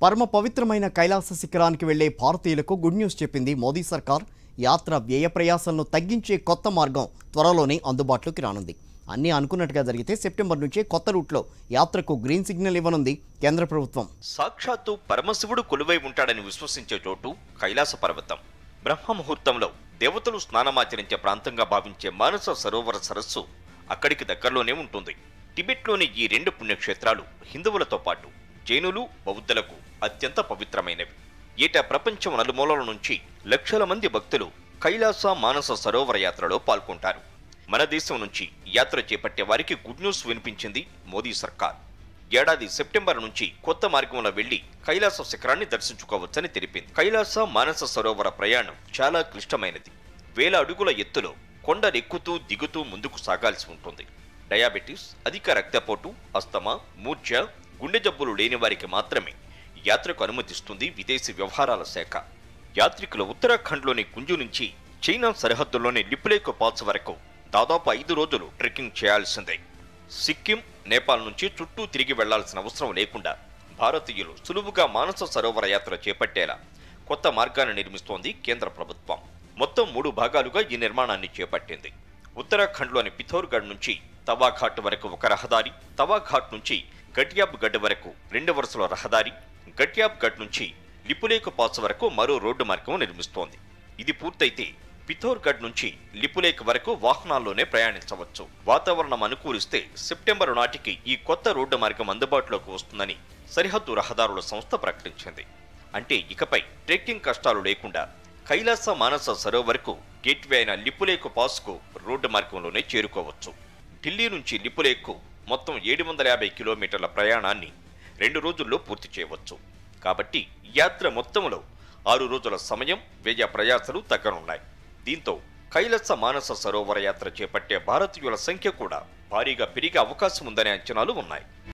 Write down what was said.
పరమ పవిత్రమైన కైలాస శిఖరానికి వెళ్లే భారతీయులకు గుడ్ న్యూస్ చెప్పింది మోదీ సర్కార్ యాత్ర వ్యయ ప్రయాసాలను తగ్గించే కొత్త మార్గం త్వరలోనే అందుబాటులోకి రానుంది అన్నీ అనుకున్నట్టుగా జరిగితే సెప్టెంబర్ నుంచే కొత్త రూట్లో యాత్రకు గ్రీన్ సిగ్నల్ ఇవ్వనుంది కేంద్ర ప్రభుత్వం సాక్షాత్తు పరమశివుడు కొలువై ఉంటాడని విశ్వసించే చోటు కైలాస పర్వతం బ్రహ్మ ముహూర్తంలో దేవతలు స్నానమాచరించే ప్రాంతంగా భావించే మానస సరోవర సరస్సు అక్కడికి దగ్గరలోనే ఉంటుంది టిబెట్లోని ఈ రెండు పుణ్యక్షేత్రాలు హిందువులతో పాటు జైనులు బౌద్ధులకు అత్యంత పవిత్రమైనవి ఏటా ప్రపంచం నలుమూలల నుంచి లక్షల మంది భక్తులు కైలాస మానస సరోవర యాత్రలో పాల్గొంటారు మన దేశం నుంచి యాత్ర చేపట్టే వారికి గుడ్ న్యూస్ వినిపించింది మోదీ సర్కార్ ఏడాది సెప్టెంబర్ నుంచి కొత్త మార్గంలో వెళ్లి కైలాస శిఖరాన్ని దర్శించుకోవచ్చని తెలిపింది కైలాస మానస సరోవర ప్రయాణం చాలా క్లిష్టమైనది వేల అడుగుల ఎత్తులో కొండలెక్కుతూ దిగుతూ ముందుకు సాగాల్సి ఉంటుంది డయాబెటిస్ అధిక రక్తపోటు అస్తమా మూర్ఛ గుండె జబ్బులు లేని వారికి మాత్రమే యాత్రకు అనుమతిస్తుంది విదేశీ వ్యవహారాల శాఖ యాత్రికులు ఉత్తరాఖండ్లోని కుంజు నుంచి చైనా సరిహద్దుల్లోని లిపులేకు పాల్స్ వరకు దాదాపు ఐదు రోజులు ట్రెక్కింగ్ చేయాల్సిందే సిక్కిం నేపాల్ నుంచి చుట్టూ తిరిగి వెళ్లాల్సిన అవసరం లేకుండా భారతీయులు సులువుగా మానస సరోవర యాత్ర చేపట్టేలా కొత్త మార్గాన్ని నిర్మిస్తోంది కేంద్ర ప్రభుత్వం మొత్తం మూడు భాగాలుగా ఈ నిర్మాణాన్ని చేపట్టింది ఉత్తరాఖండ్లోని పిథోర్గఢ్ నుంచి తవాఘాట్ వరకు ఒక రహదారి తవాఘాట్ నుంచి గట్యాబ్ గడ్ వరకు రెండు వరుసల రహదారి గట్యాబ్ గడ్ నుంచి లిపులేకు పాస్ వరకు మరో రోడ్డు మార్గం నిర్మిస్తోంది ఇది పూర్తయితే పిథోర్గఢ్ నుంచి లిపులేక్ వరకు వాహనాల్లోనే ప్రయాణించవచ్చు వాతావరణం అనుకూలిస్తే సెప్టెంబర్ నాటికి ఈ కొత్త రోడ్డు మార్గం అందుబాటులోకి వస్తుందని సరిహద్దు రహదారుల సంస్థ ప్రకటించింది అంటే ఇకపై ట్రెక్కింగ్ కష్టాలు లేకుండా కైలాస మానస సరోవర్కు గేట్వే అయిన లిపులేకు పాస్కు రోడ్డు మార్గంలోనే చేరుకోవచ్చు ఢిల్లీ నుంచి లిపులేక్కు మొత్తం ఏడు వందల యాభై కిలోమీటర్ల ప్రయాణాన్ని రెండు రోజుల్లో పూర్తి చేయవచ్చు కాబట్టి యాత్ర మొత్తంలో ఆరు రోజుల సమయం వ్యయ ప్రయాసలు తగ్గనున్నాయి దీంతో కైలాస మానస సరోవర యాత్ర చేపట్టే భారతీయుల సంఖ్య కూడా భారీగా పెరిగే అవకాశం ఉందనే అంచనాలు ఉన్నాయి